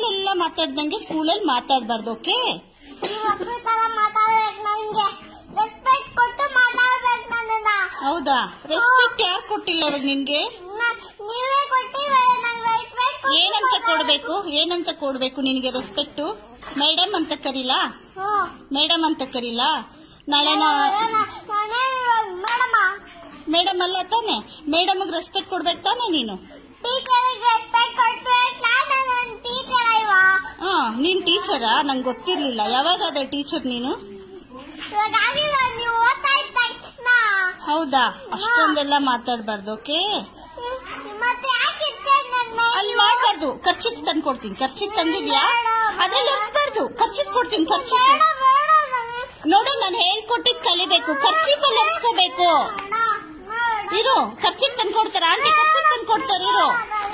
ಎಲ್ಲ ಮಾತಾಡ್ದಂಗೆ ಸ್ಕೂಲಲ್ಲಿ ಮಾತಾಡ್ಬಾರ್ದು ಓಕೆ ನೀವು ಮಕ್ಳ ತರ ಮಾತಾಡ್ಬೇಕು ನಂಗೆ ರೆಸ್ಪೆಕ್ಟ್ ಕೊಟ್ಟು ಮಾತಾಡ್ಬೇಕು ನನ್ನನ್ನ ಹೌದಾ ರೆಸ್ಪೆಕ್ಟ್ ಯಾರು ಕೊಟ್ಟಿಲ್ಲ ಇವಾಗ ನಿನ್ಗೆ ನ- ನೀವೇ ಕೊಟ್ಟಿದ್ರೆ ನಂಗೆ ರೆಸ್ಪೆಕ್ಟ್ ಏನಂತ ಕೊಡ್ಬೇಕು ಏನಂತ ಕೊಡ್ಬೇಕು ನಿನಗೆ ರೆಸ್ಪೆಕ್ಟು ಮೇಡಮ್ ಅಂತ ಕರೀಲಾ ಹ್ಮ್ ಮೇಡಮ್ ಅಂತ ಕರೀಲಾ ನಾಳೆ ನಾ ಮೇಡಮ ಮೇಡಮ್ ಅಲ್ಲ ತಾನೆ ಮೇಡಮ್ಗೆ ರೆಸ್ಪೆಕ್ಟ್ ಕೊಡ್ಬೇಕು ತಾನೆ ನೀನು ಟೀಚರಿಗೆ ರೆಸ್ಪೆಕ್ಟ್ ಕೊಟ್ಟು ನಾನು ಟೀಚರ್ ಅಲ್ವಾ ಹಾ ನೀನ್ ಟೀಚರಾ ನಂಗೆ ಗೊತ್ತಿರ್ಲಿಲ್ಲ ಯಾವಾಗ ಅದೇ ಟೀಚರ್ ನೀನು ಇವಾಗ ಆಗಿಲ್ಲ ನೀವು ಓದ್ತಾ ಇದ್ದ ತಕ್ಷಣ ಹೌದಾ ಅಷ್ಟೊಂದೆಲ್ಲ ಮಾತಾಡ್ಬಾರ್ದು ಓಕೆ ಮತ್ತೆ ಯಾಕೆ ಇರ್ತಾರೆ ನನ್ನ ಅಲ್ಲಿ ಮಾಡ್ಬಾರ್ದು ಖರ್ಚಿಪ್ ತಂದು ಕೊಡ್ತೀನಿ ಖರ್ಚಿಪ್ ತಂದಿದ್ಯಾ ಅದ್ರಲ್ಲಿ ಒರೆಸ್ಬಾರ್ದು ಖರ್ಚಿಪ್ ಕೊಡ್ತೀನಿ ಖರ್ಚಿಪ್ ಬೇಡ ಬೇಡ ನನಗೆ ನೋಡು ನಾನು ಹೇಳ್ಕೊಟ್ಟಿದ್ ಕಲಿಬೇಕು ಖರ್ಚಿಪ್ ಅಲ್ಲಿ ಒರೆಸ್ಕೋಬೇಕು ಬೇಡ ಬೇಡ ಇರು ಖರ್ಚಿಪ್ ತಂದು ಕೊಡ್ತಾರ ಆಂಟಿ ಖರ್ಚಿಪ್ ತಂದು ಕೊಡ್ತಾರೆ ಇರು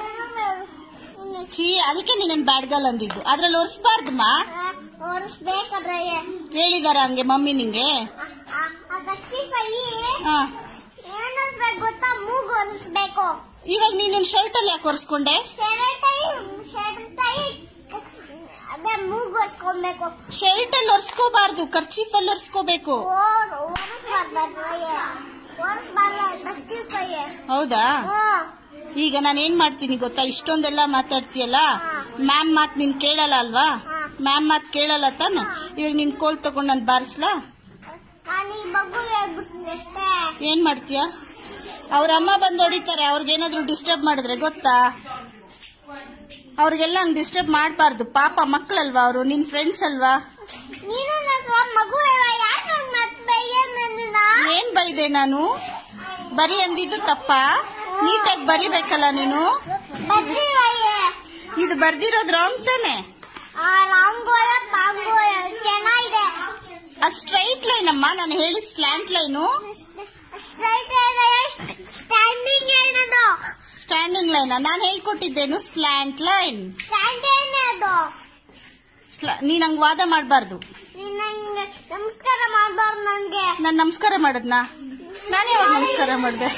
ಚೀ ಅದಕ್ಕೆ ನೀನ್ ಬ್ಯಾಡ್ಗಲ್ ಅಂದಿದ್ದು ಅದ್ರಲ್ಲಿ ಒರೆಸ್ಬಾರ್ದಮ್ಮ ಒರೆಸ್ಬೇಕಾದ್ರೆ ಹೇಳಿದಾರ ಹಂಗೆ ಮಮ್ಮಿ ನಿಂಗೆ ಅದಕ್ಕೆ ಸಹಿ ಹಾ ಏನಿಸ್ಬೇಕು ಗೊತ್ತಾ ಮೂಗು ಒರೆಸ್ಬೇಕು ಇವಾಗ ನೀನು ಶರ್ಟ್ ಅಲ್ಲಿ ಯಾಕೆ ಒರೆಸ್ಕೊಂಡೆ ಶೆರಟೈ ಶೆರಟೈ ಅದೇ ಮೂಗು ಒರೆಸ್ಕೊಬೇಕು ಶರ್ಟ್ ಅಲ್ಲಿ ಒರೆಸ್ಕೋಬಾರ್ದು ಖರ್ಚಿಪ್ ಅಲ್ಲಿ ಒರೆಸ್ಕೋಬೇಕು ಒರೆಸ್ಬಾರ್ದು ಒರೆಸ್ಬಾರ್ದು ಅದಕ್ಕೆ ಸಹಿ ಹೌದಾ ಹ್ಮ್ ಈಗ ನಾನು ಏನ್ ಮಾಡ್ತೀನಿ ಗೊತ್ತಾ ಇಷ್ಟೊಂದೆಲ್ಲ ಮಾತಾಡ್ತೀಯಲ್ಲ ಮ್ಯಾಮ್ ಮಾತ್ ನೀನ್ ಕೇಳಲ್ಲ ಅಲ್ವಾ ಮ್ಯಾಮ್ ಮಾತ್ ಕೇಳಲ್ಲ ತಾನೆ ಇವಾಗ ನಿನ್ ಕೋಲ್ ತಗೊಂಡ್ ನಾನು ಬಾರಿಸ್ಲಾ ನಾನು ಈ ಮಗು ಹೇಳ್ಬಿಡ್ತೀನಿ ಅಷ್ಟೇ ಏನ್ ಮಾಡ್ತೀಯ ಅವ್ರ ಅಮ್ಮ ಬಂದು ಹೊಡಿತಾರೆ ಅವ್ರಿಗೇನಾದ್ರೂ ಡಿಸ್ಟರ್ಬ್ ಮಾಡಿದ್ರೆ ಗೊತ್ತಾ ಅವ್ರಿಗೆಲ್ಲ ಹಂಗ್ ಡಿಸ್ಟರ್ಬ್ ಮಾಡಬಾರ್ದು ಪಾಪ ಮಕ್ಕಳಲ್ವಾ ಅವರು ನಿನ್ ಫ್ರೆಂಡ್ಸ್ ಅಲ್ವಾ ನೀನು ನನ್ನ ಮಗು ಅಲ್ವಾ ಯಾಕೆ ಮತ್ತೆ ಬೈಯ ನನ್ನನ್ನ ಏನ್ ಬೈದೆ ನಾನು ಬರಿ ಅಂದಿದ್ದು ತಪ್ಪ ನೀಟಾಗಿ ಬರಿಬೇಕಲ್ಲ ನೀನು ಬರ್ತೀವಯ್ಯ ಇದು ಬರ್ದಿರೋದು ರಾಂಗ್ ತಾನೆ ಆ ರಾಂಗೋಯ ಪಾಂಗೋಯ ಚೆನ್ನಾಗಿದೆ ಅದು ಸ್ಟ್ರೈಟ್ ಲೈನ್ ಅಮ್ಮ ನಾನು ಹೇಳಿದ ಸ್ಲ್ಯಾಂಟ್ ಲೈನು ಸ್ಟ್ರೈಟ್ ಸ್ಟ್ಯಾಂಡಿಂಗ್ ಏನದು ಸ್ಟ್ಯಾಂಡಿಂಗ್ ಲೈನ್ ನಾನು ಹೇಳ್ಕೊಟ್ಟಿದ್ದೇನು ಸ್ಲ್ಯಾಂಟ್ ಲೈನ್ ಸ್ಟ್ಯಾಂಡಿಂಗ್ ಅದು ನೀನ್ ಹಂಗ್ ವಾದ ಮಾಡಬಾರ್ದು ನೀನ್ ನಂಗೆ ನಮಸ್ಕಾರ ಮಾಡ್ಬಾರ್ದು ನಂಗೆ ನಾನು ನಮಸ್ಕಾರ ಮಾಡದ್ನಾ ನಾನೇ ಯಾವಾಗ ನಮಸ್ಕಾರ ಮಾಡಿದೆ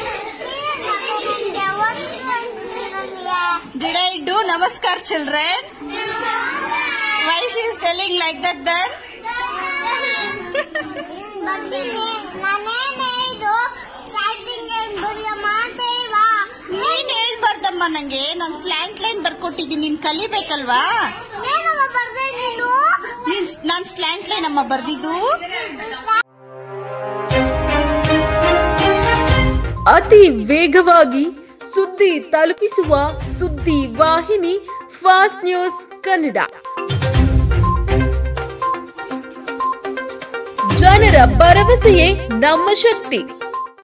ನಂಗೆ ಒರೆಸ್ಬೇಕು ನನಗೆ ಡಿಡ್ ಐ ಡೂ ನಮಸ್ಕಾರ children why she is telling like that then ಬರ್ತೀನಿ ನಾನೇನೇ ಇದು ಸ್ಟಾರ್ಟಿಂಗ್ ಬರೆಯ ಮಾತೇ ಇಲ್ವಾ ನೀನ್ ಹೇಳ್ಬಾರ್ದಮ್ಮ ನಂಗೆ ನಾನು ಸ್ಲ್ಯಾಂಟ್ ಲೈನ್ ಬರ್ಕೊಟ್ಟಿದ್ದೀನಿ ನೀನ್ ಕಲಿಬೇಕಲ್ವಾ ಏನಮ್ಮ ಬರ್ದೆ ನೀನು ನೀನ್ ನಾನ್ ಸ್ಲ್ಯಾಂಟ್ ಲೈನ್ ಅಮ್ಮ ಬರ್ದಿದ್ದು ಅತಿ ವೇಗವಾಗಿ ಸುದ್ದಿ ತಲುಪಿಸುವ ಸುದ್ದಿ ವಾಹಿನಿ ಫಾಸ್ಟ್ ನ್ಯೂಸ್ ಕನ್ನಡ ಜನರ ಭರವಸೆಯೇ ನಮ್ಮ ಶಕ್ತಿ